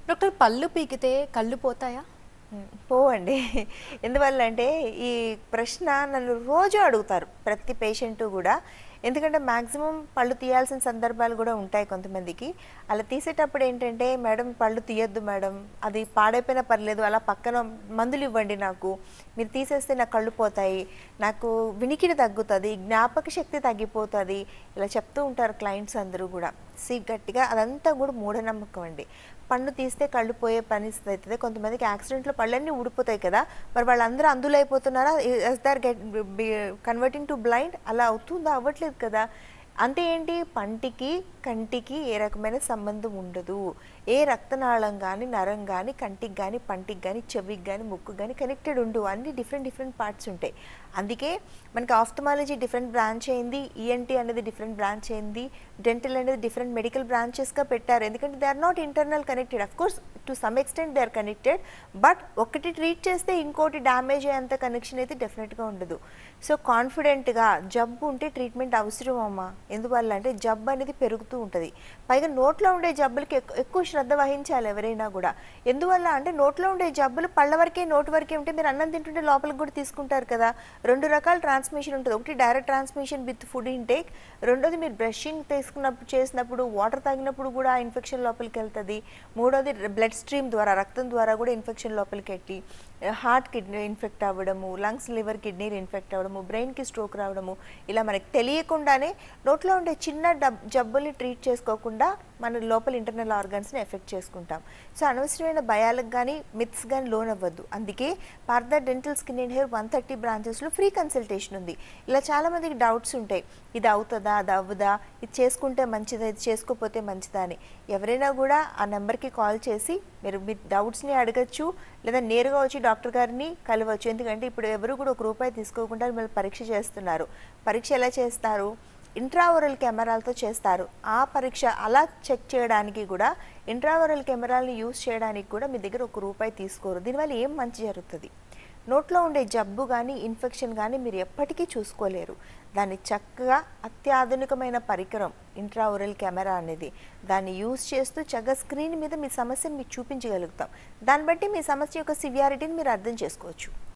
doctor పళ్ళు పీకితే కళ్ళు పోతాయా ఉమ్, పోవండి ఎందువల్ల అంటే ఈ ప్రశ్న నన్ను రోజు అడుగుతారు ప్రతి పేషెంట్ కూడా ఎందుకంటే మ్యాక్సిమం పళ్ళు తీయాల్సిన సందర్భాలు కూడా ఉంటాయి కొంతమందికి అలా తీసేటప్పుడు ఏంటంటే మేడం పళ్ళు తీయొద్దు మేడం అది పాడైపోయినా పర్లేదు అలా పక్కన మందులు ఇవ్వండి నాకు మీరు తీసేస్తే నా కళ్ళు పోతాయి నాకు వినికిడి తగ్గుతుంది జ్ఞాపక శక్తి తగ్గిపోతుంది ఇలా చెప్తూ ఉంటారు క్లయింట్స్ అందరూ కూడా సి గట్టిగా అదంతా కూడా మూఢనమ్మకం అండి పన్ను తీస్తే కళ్ళు పోయే పరిస్థితి అవుతుంది కొంతమందికి యాక్సిడెంట్లో పళ్ళన్నీ ఊడిపోతాయి కదా మరి వాళ్ళందరూ అందులో అయిపోతున్నారా yes there get converting to blind అలా అవుతుందా అవ్వట్లేదు కదా అంటే ఏంటి పంటికి కంటికి ఏ రకమైన సంబంధం ఉండదు ఏ రక్తనాళం కానీ నరం కానీ కంటికి కానీ పంటికి కానీ చెవికి కానీ ముక్కు కానీ కనెక్టెడ్ ఉండు అన్ని డిఫరెంట్ డిఫరెంట్ పార్ట్స్ ఉంటాయి అందుకే మనకి ఆఫ్థమాలజీ డిఫరెంట్ బ్రాంచ్ అయింది ఈఎన్టీ అనేది డిఫరెంట్ బ్రాంచ్ అయింది డెంటల్ అనేది డిఫరెంట్ మెడికల్ బ్రాంచెస్గా పెట్టారు ఎందుకంటే they are not internal connected of course to some extent they are connected but ఒకటి ట్రీట్ చేస్తే ఇంకోటి డ్యామేజ్ అయ్యేంత కనెక్షన్ అయితే డెఫినెట్గా ఉండదు సో కాన్ఫిడెంట్గా జబ్బు ఉంటే ట్రీట్మెంట్ అవసరం అమ్మా ఎందువల్ల అంటే జబ్బు అనేది పెరుగుతూ ఉంటుంది పైగా నోట్లో ఉండే జబ్బులకి ఎక్కు- ఎక్కువ శ్రద్ధ వహించాలి ఎవరైనా కూడా ఎందువల్ల అంటే నోట్లో ఉండే జబ్బులు పళ్ళ వరకే నోటి వరకే ఉంటే మీరు అన్నం తింటుంటే లోపలికి కూడా తీసుకుంటారు కదా రెండు రకాల ట్రాన్స్మిషన్ ఉంటుంది ఒకటి direct transmission with food intake రెండోది మీరు బ్రషింగ్ తీసుకున్నప్పుడు చేసినప్పుడు వాటర్ తాగినప్పుడు కూడా ఆ ఇన్ఫెక్షన్ లోపలికి వెళ్తుంది మూడోది బ్లడ్ స్ట్రీమ్ ద్వారా రక్తం ద్వారా కూడా ఇన్ఫెక్షన్ లోపలికి ఎట్టి హార్ట్ కిడ్నీ ఇన్ఫెక్ట్ అవ్వడము లంగ్స్ లివర్ కిడ్నీలు ఇన్ఫెక్ట్ అవ్వడము బ్రెయిన్కి స్ట్రోక్ రావడము ఇలా మనకి తెలియకుండానే నోట్లో ఉండే చిన్న డబ్ జబ్బుల్ని ట్రీట్ చేసుకోకుండా మన లోపల ఇంటర్నల్ ఆర్గన్స్ని ఎఫెక్ట్ చేసుకుంటాం సో అనవసరమైన భయాలకు కానీ మిత్స్ కానీ లోన్ అవ్వద్దు అందుకే Partha dental skin and hair one thirty బ్రాంచెస్లో ఫ్రీ కన్సల్టేషన్ ఉంది ఇలా చాలామందికి డౌట్స్ ఉంటాయి ఇది అవుతుందా అది అవ్వదా ఇది చేసుకుంటే మంచిదా ఇది చేసుకోకపోతే మంచిదా అని ఎవరైనా కూడా ఆ నెంబర్కి కాల్ చేసి మీరు మీ డౌట్స్ని అడగచ్చు లేదా నేరుగా వచ్చి డాక్టర్ గారిని కలవచ్చు ఎందుకంటే ఇప్పుడు ఎవరు కూడా ఒక రూపాయి తీసుకోకుండా మిమ్మల్ని పరీక్ష చేస్తున్నారు పరీక్ష ఎలా చేస్తారు ఇంట్రావరల్ కెమెరాలతో చేస్తారు ఆ పరీక్ష అలా చెక్ చేయడానికి కూడా ఇంట్రావరల్ కెమెరాలని యూస్ చేయడానికి కూడా మీ దగ్గర ఒక రూపాయి తీసుకోరు దీనివల్ల ఏం మంచి జరుగుతుంది నోట్లో ఉండే జబ్బు కానీ ఇన్ఫెక్షన్ కానీ మీరు ఎప్పటికీ చూసుకోలేరు దాన్ని చక్కగా అత్యాధునికమైన పరికరం ఇంట్రావరల్ కెమెరా అనేది దాన్ని యూస్ చేస్తూ చక్కగా స్క్రీన్ మీద మీ సమస్యను మీకు చూపించగలుగుతాం దాన్ని బట్టి మీ సమస్య యొక్క సివియారిటీని మీరు అర్థం చేసుకోవచ్చు